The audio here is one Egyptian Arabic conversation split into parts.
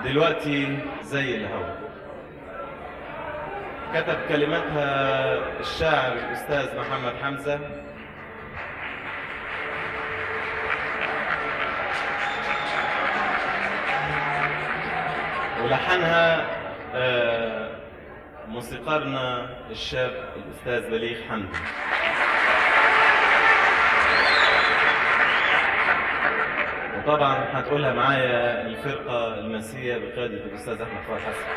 دلوقتي زي الهوا كتب كلماتها الشاعر الأستاذ محمد حمزة ولحنها آه، موسيقارنا الشاب الأستاذ بليغ حمدي وطبعا هتقولها معايا الفرقة المسية بقيادة الأستاذ أحمد فؤاد حسن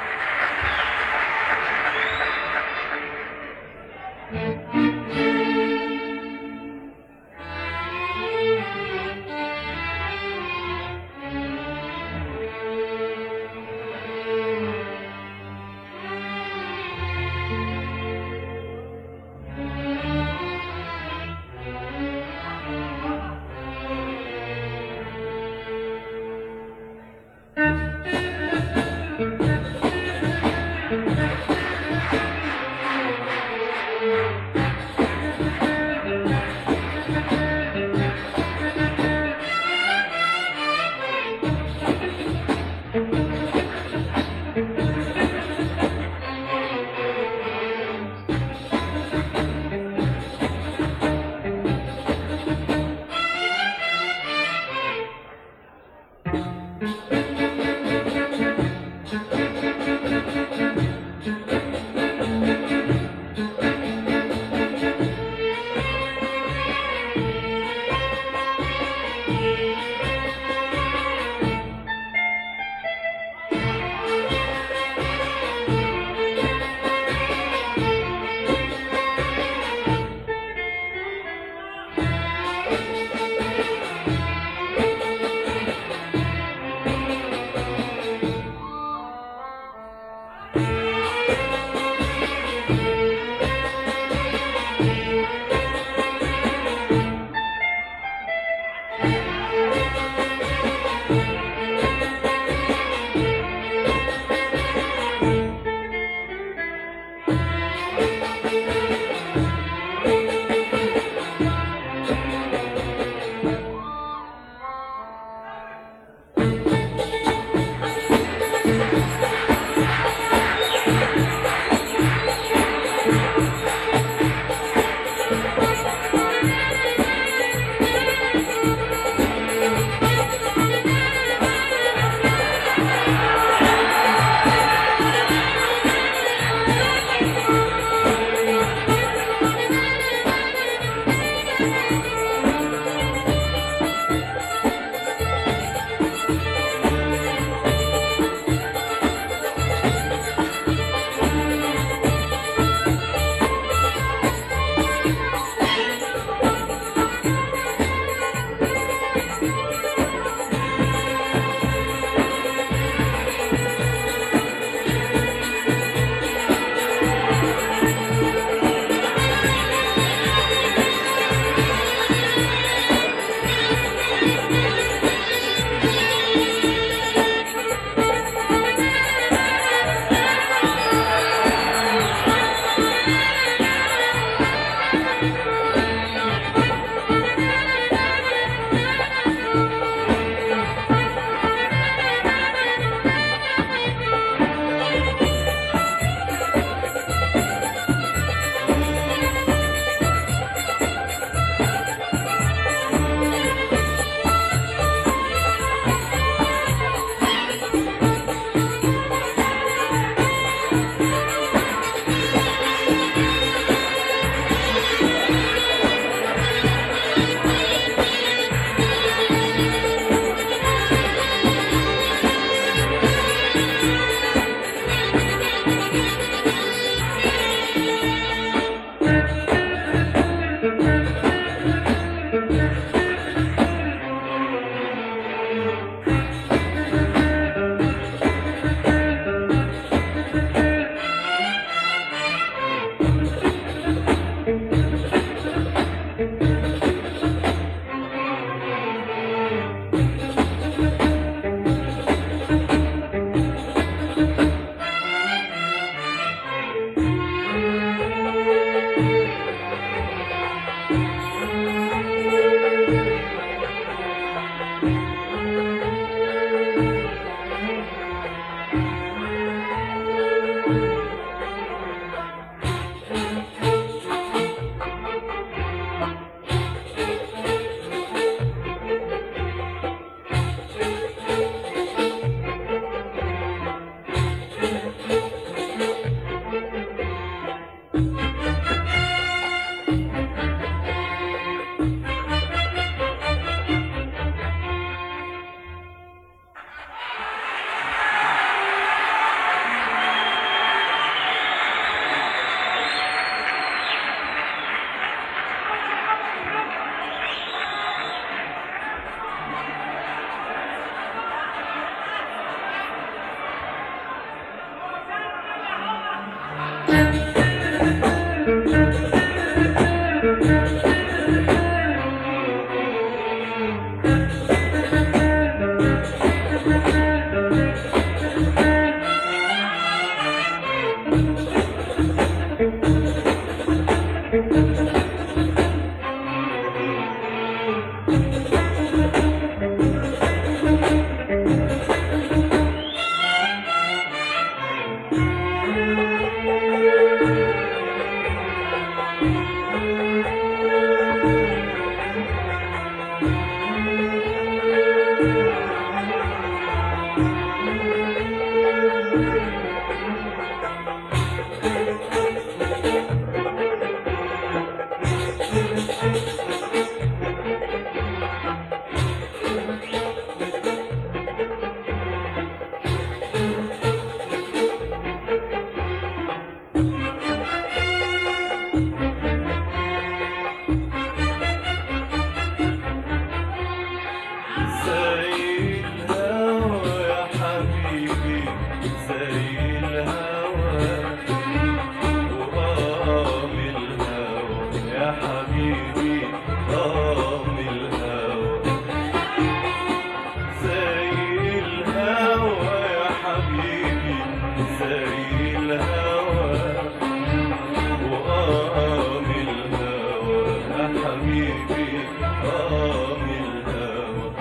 حبيبي آه من الهوى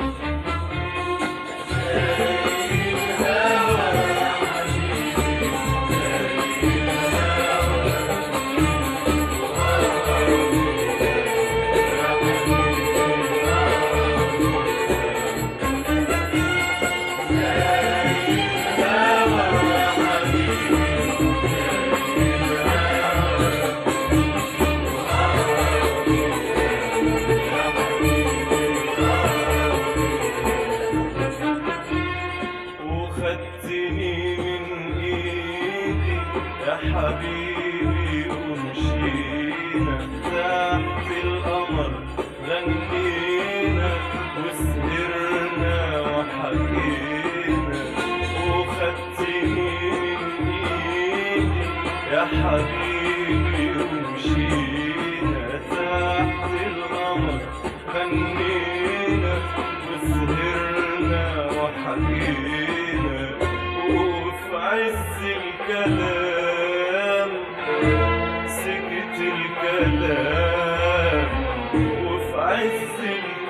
وخدتني من ايدي يا حبيبي ومشينا تحت القمر غنينا وسهرنا وحكينا وخدتني من ايدي يا حبيبي ومشينا تحت القمر غنينا وسهرنا وحكينا وفي عز الكلام سكت الكلام وفي عز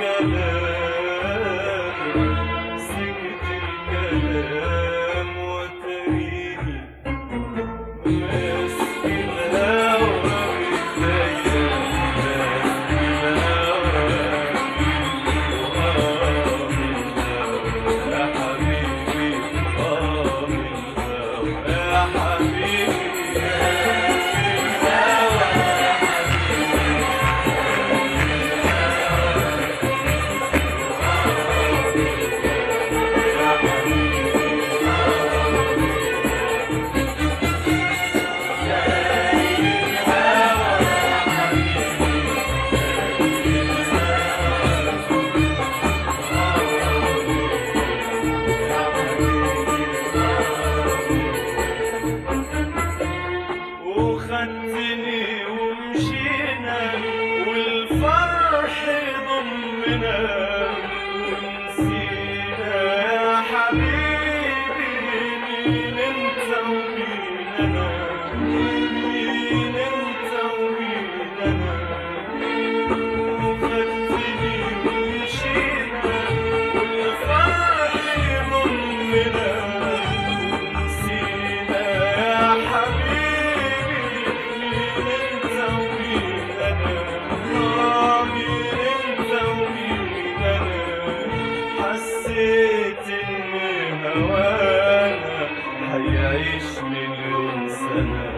الكلام سكت الكلام وتريني ماسك الهوى بإيديا ماسك الهوى يا حبيبي آه من الهوى يا حبيبي وخدتني ومشينا والفرح ضمنا ونسينا يا حبيبي مين انت ومين انا مين انت ومين انا وخدتني ومشينا والفرح ضمنا ونسينا يا حبيبي مين انت ومين انا آه مين انت ومين انا حسيت ان هوانا هيعيش مليون سنه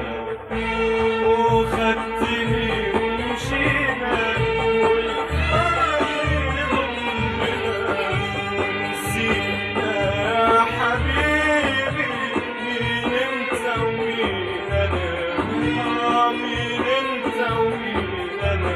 وخدتني ومشينا والفرح ضمنا ونسينا يا حبيبي مين انت ومين انا آه مين انت ومين انا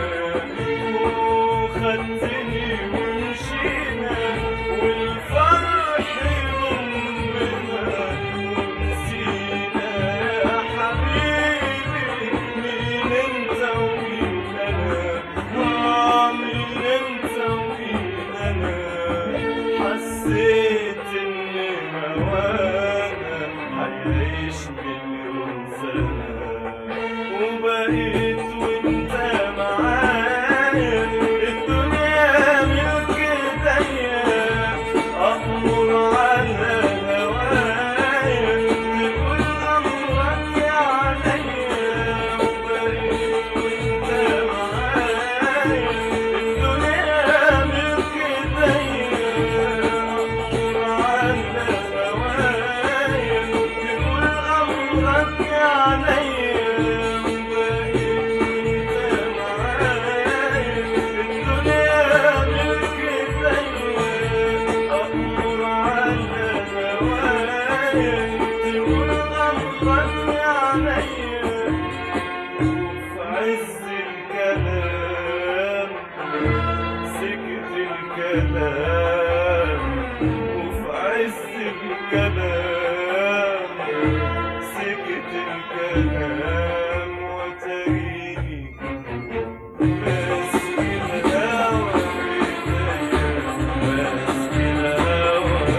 وخدتني ومشينا والفرح ضمنا ونسينا يا حبيبي مين انت ومين انا آه مين انت ومين انا حسيت ان هوانا هيعيش مليون سنه وبقيت وانت معايا الدنيا ملك ايديا امر على هوايا تقول امرك عليا وبقيت وانت معايا الدنيا ملك ايديا امر على هوايا تقول امرك عليا وفي عز الكلام سكت الكلام وتريني ماسك الهوى بإيديا ماسك الهوى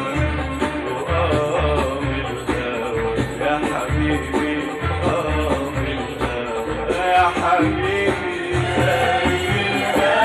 وآه من الهوى يا حبيبي آه من الهوى يا حبيبي زي الهوى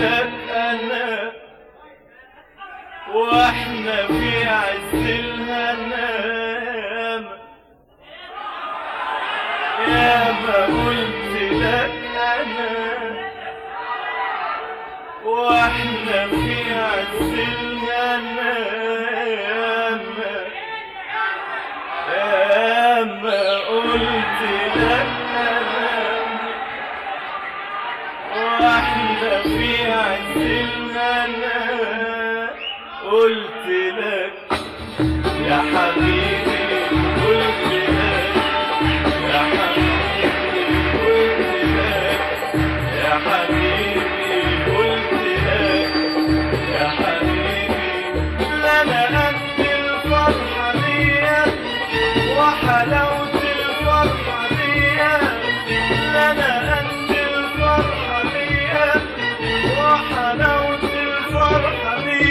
لك انا واحنا في عز الهنام يا ما قلت لك انا واحنا في عز الهنام يا ما قلت لك انا واحنا في عز الهنا قلت لك يا حبيبي قلت لك يا حبيبي قلت لك يا حبيبي قلت لك يا حبيبي لا انا قد الفرحه دي وحلاوه الفرحه دي لا انا قد الفرحه دي وحلاوه الفرحه دي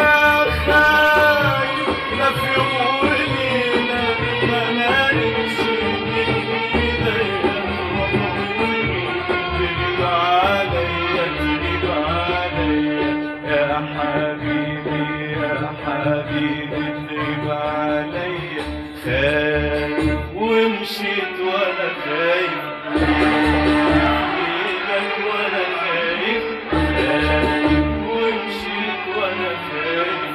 خايف لا في يوم وليله ما نالش من ايديا تغيب عليا تغيب عليا يا حبيبي يا حبيبي تغيب عليا خايف ومشيت وانا خايف ايدك وانا خايف خايف ومشيت وانا خايف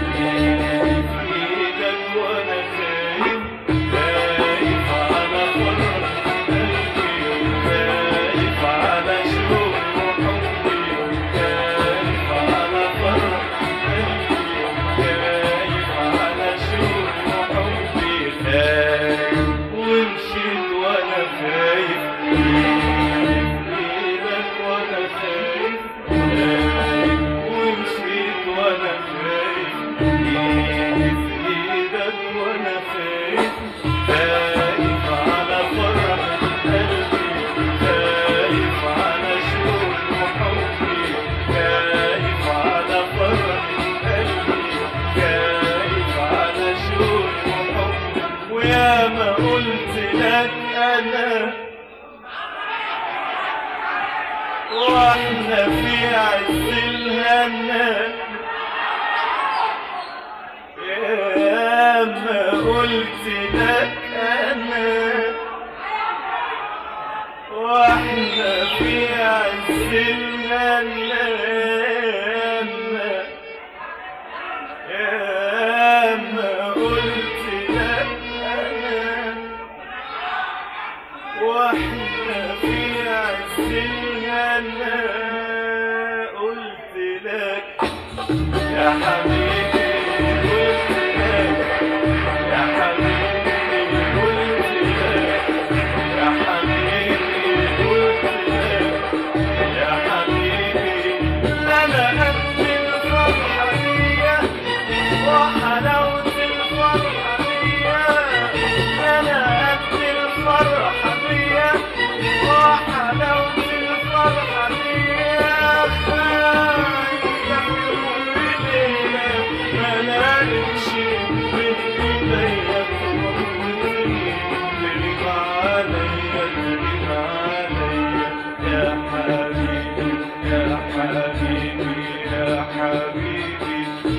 ايدك وانا خايف خايف على فرح قلبي خايف على شوق وحبي خايف على فرح قلبي خايف على شوق وحبي خايف ومشيت وانا خايف ايدك وانا خايف خايف ومشيت وانا خايف ايدك وانا خايف خايف على فرح قلبي خايف على شوق وحبي خايف على فرح قلبي خايف على شوق وحبي ويا ما قلت لك انا واحنا في عز الهنا يا ما قلت لك انا واحنا في عز الهنا يا ما قلت لك انا واحنا في عز الهنا قلت لك يا حبيبي قلت لك يا حبيبي قلت لك يا حبيبي قلت لك يا حبيبي لا انا قد الفرحه دي وحلاوه الفرحه دي انا قد الفرحه دي وحلاوه الفرحه دي خايف ما نالش من ايديا تغيب عليا تغيب عليا يا حبيبي يا حبيبي يا حبيبي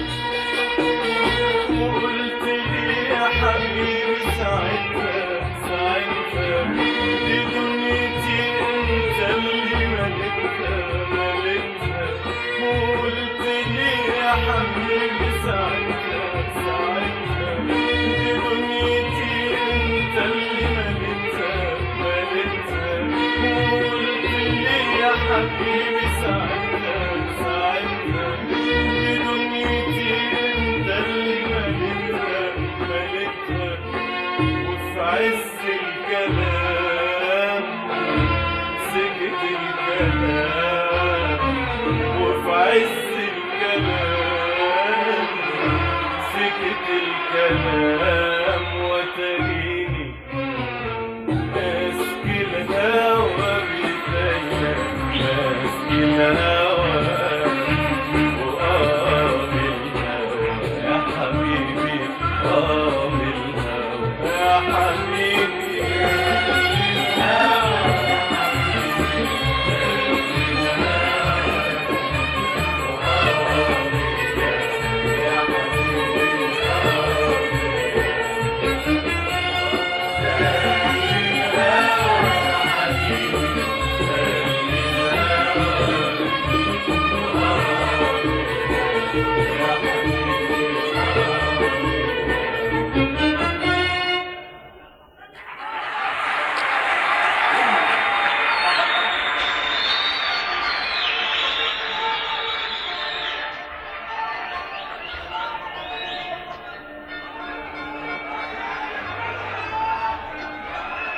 وقلت لي يا حبيبي ساعتها ساعتها دي دنيتي انت اللي ملكتها ملكتها وقلت لي يا حبيبي ساعتها ساعتها دي دنيتي انت اللي ملكتها ملكتها وقلت لي يا حبيبي ساعتها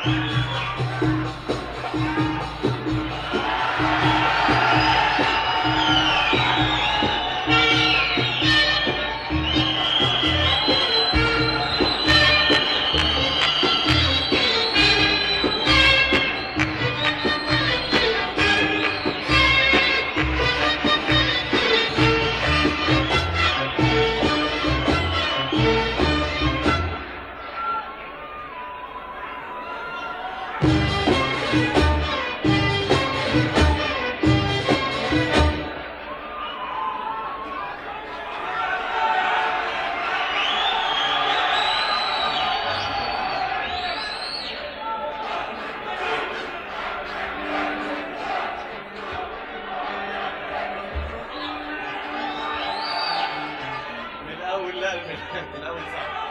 من الاول لا من من الاول صعب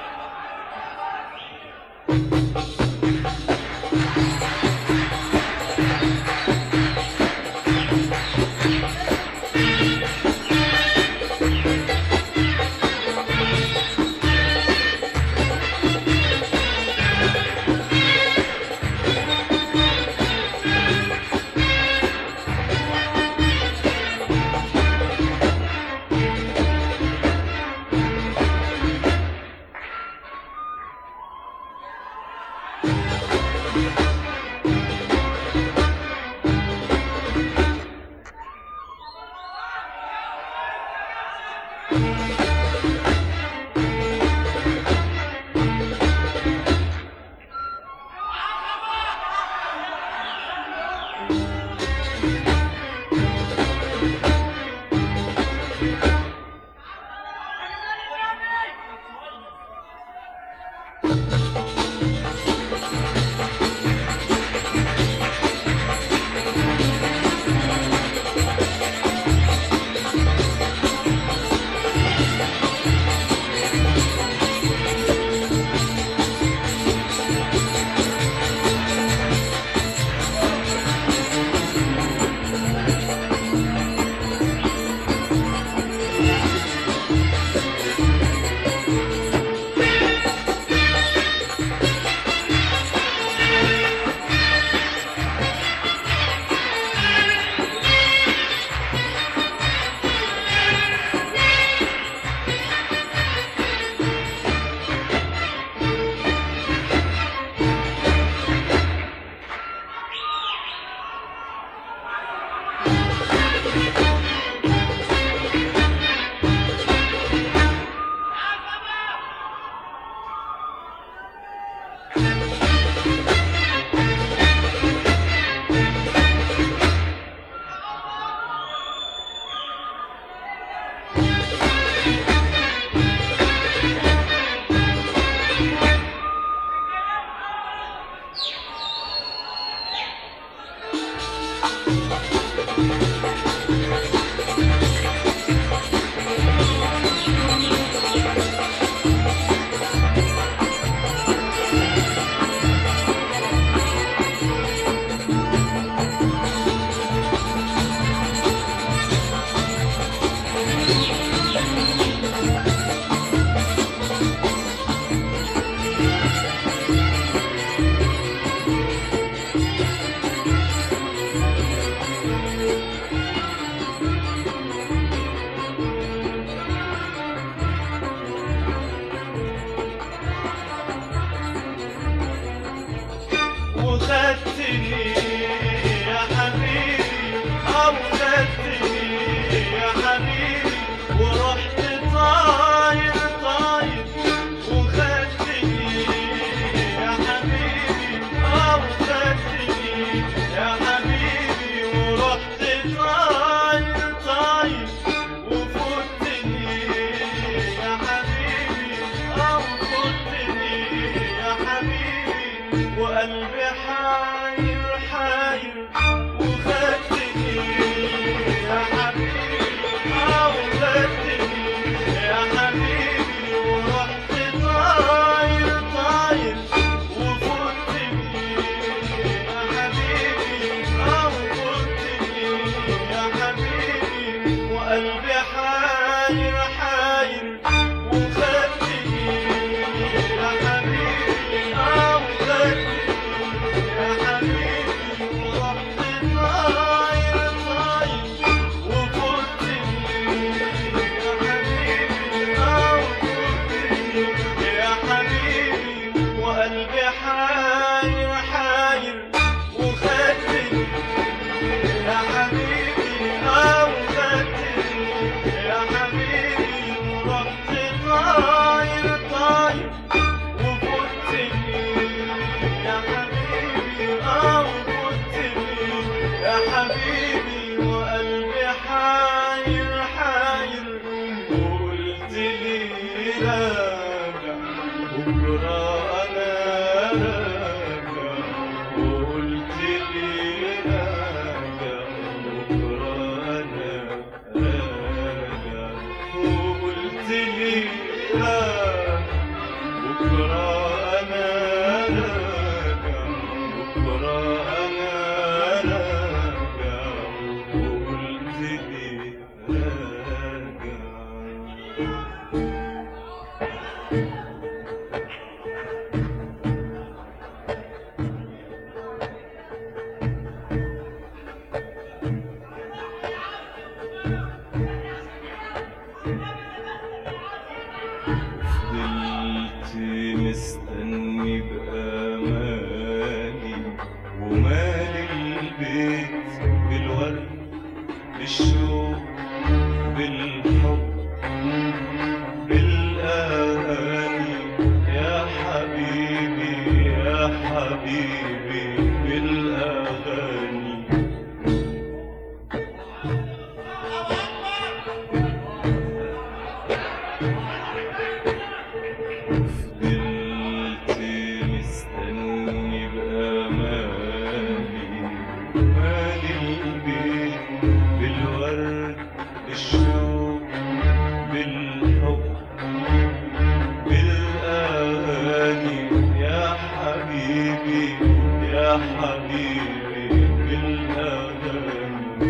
وخدتني يا حبيبي أو خدتني يا حبيبي ورحت طاير طاير وخدتني يا حبيبي أو خدتني يا حبيبي ورحت طاير طاير وفوتني يا حبيبي أو فوتني يا حبيبي وقلبي حاير حاير وخدتني يا حبيبي أو خدتني يا حبيبي ورحت طاير طاير وفوتني يا حبيبي أو فوتني يا حبيبي وقلبي حاير حاير وخدتني يا حبيبي أو خدتني بالحب بالأغاني يا حبيبي يا حبيبي بالأغاني فضلت مستني بأمالي مالي البيت بالورد بالشوق بالحب بالأغاني يا حبيبي يا حبيبي بالأغاني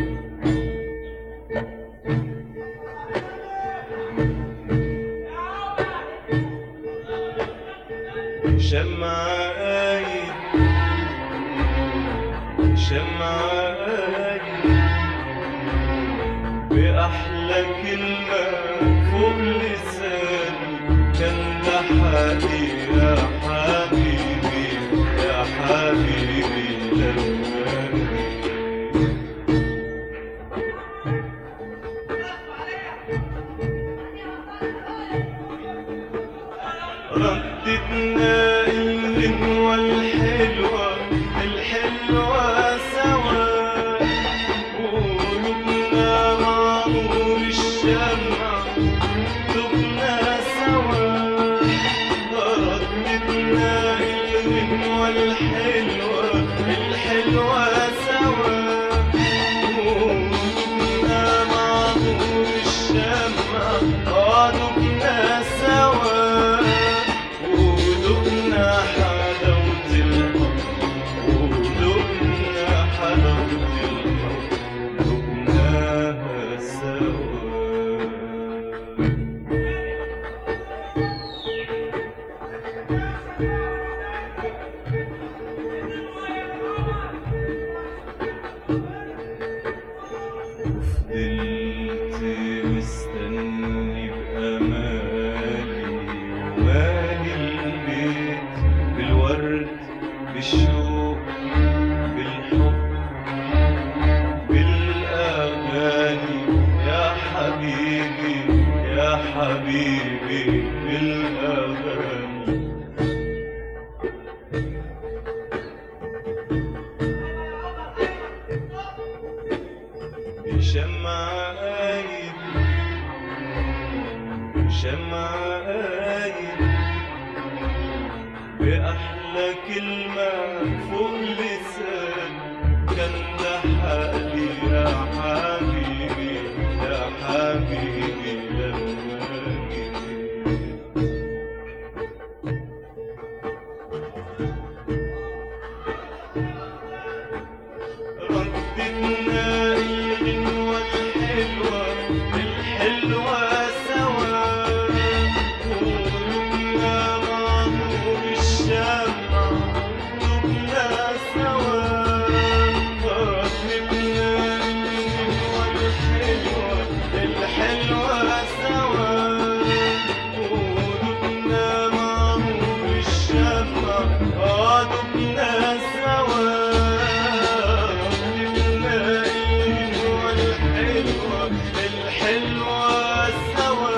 شمعاي شمعاي بأحلى كلمة فوق لساني كان ده حقي يا حبيبي يا حبيبي لماني رددنا الغنوة الحلوة الحلوة سوا قلوبنا مع نور الشمع دبنا سوا رددنا الغنوة الحلوة الحلوة سوا قلوبنا مع نور الشمع آه دبنا سوا ودقنا حلاوة الحب ودقنا حلاوة الحب دقناها سوا فضلت مستني بأمالي ومالي البيت بالورد بالشوق بالحب بالأغاني يا حبيبي يا حبيبي بالأغاني شمعاي شمعاي بأحلى كلمة فوق لسان كان ده حقي يا حبيبي يا حبيبي لما جيت رددنا الغنوة الحلوة الحلوة سوا قلوبنا مع نور الشمع دبنا سوا رددنا الغنوة الحلوة الحلوة سوا قلوبنا مع نور الشمع آه دبنا سوا الحلوة سوا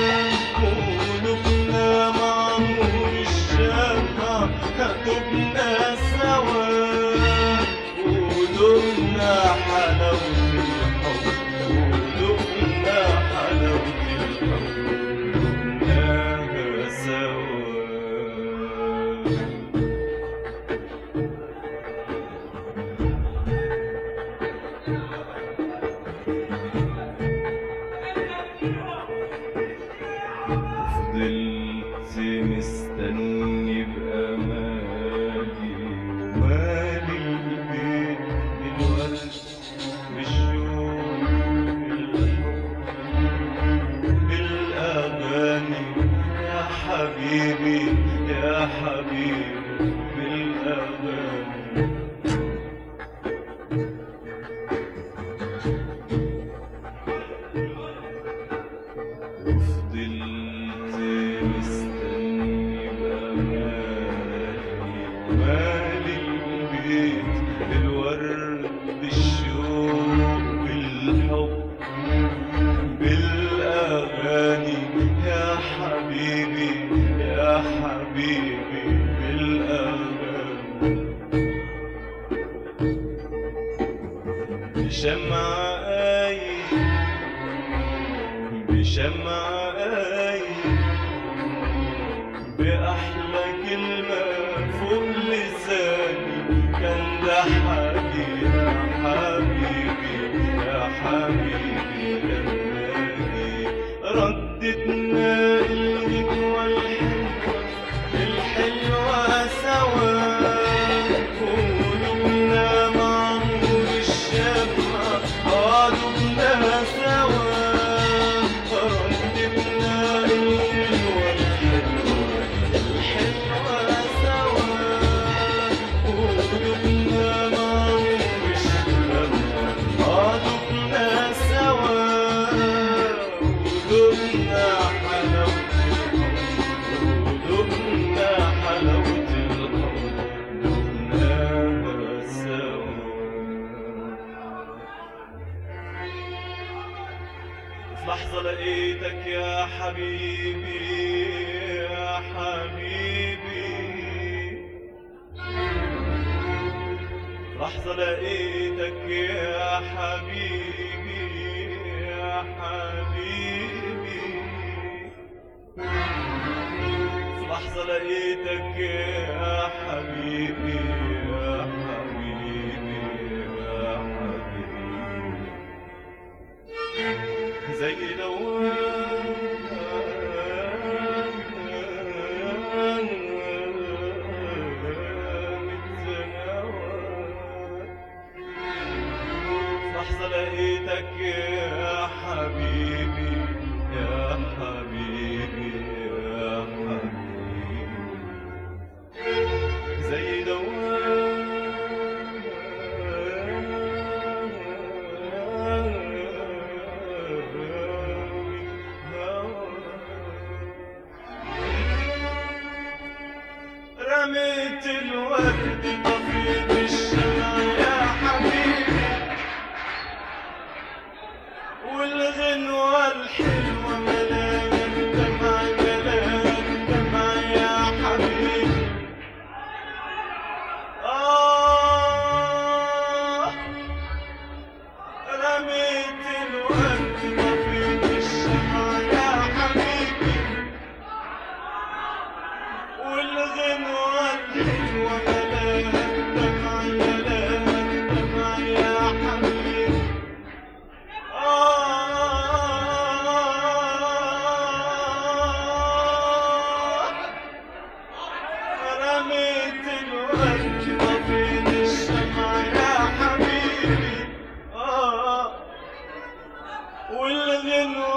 قلوبنا مع نور الشمع دبنا سوا ودقنا حلاوة الحب ودقنا حلاوة الحب دقناها سوا الشمعة قايم بأحلى كلمة فوق لساني كان ده حبيبي يا حبيبي يا حبيبي لماني ردتنا الغنوة الحلوة الحلوة سوا قلوبنا مع نور الشمعة قعدنا سوا ردتنا الغنوة الحلوة الحلوة سوا قلوبنا مع نور الشمعة قعدنا سوا قلوبنا حلاوة قلوبنا حلاوة الحب دقناها سوا في لحظة لقيتك يا حبيبي يا حبيبي في لحظة لقيتك يا حبيبي يا حبيبي في لحظة لقيتك يا حبيبي يا حبيبي يا حبيبي زي دوام الزناوات في لحظة لقيتك يا حبيبي يا حبيبي يا حبيبي زي رميت الورد طفيت الشمع يا حبيبي والغنوة الحلوة ملاك دمع ملاك دمع يا حبيبي آه رميت الورد طفيت الشمع يا حبيبي والغنوة الحلوة ملاك دمع ملاك دمع يا حبيبي آه رميت الورد طفيت الشمع يا حبيبي آه والغنوة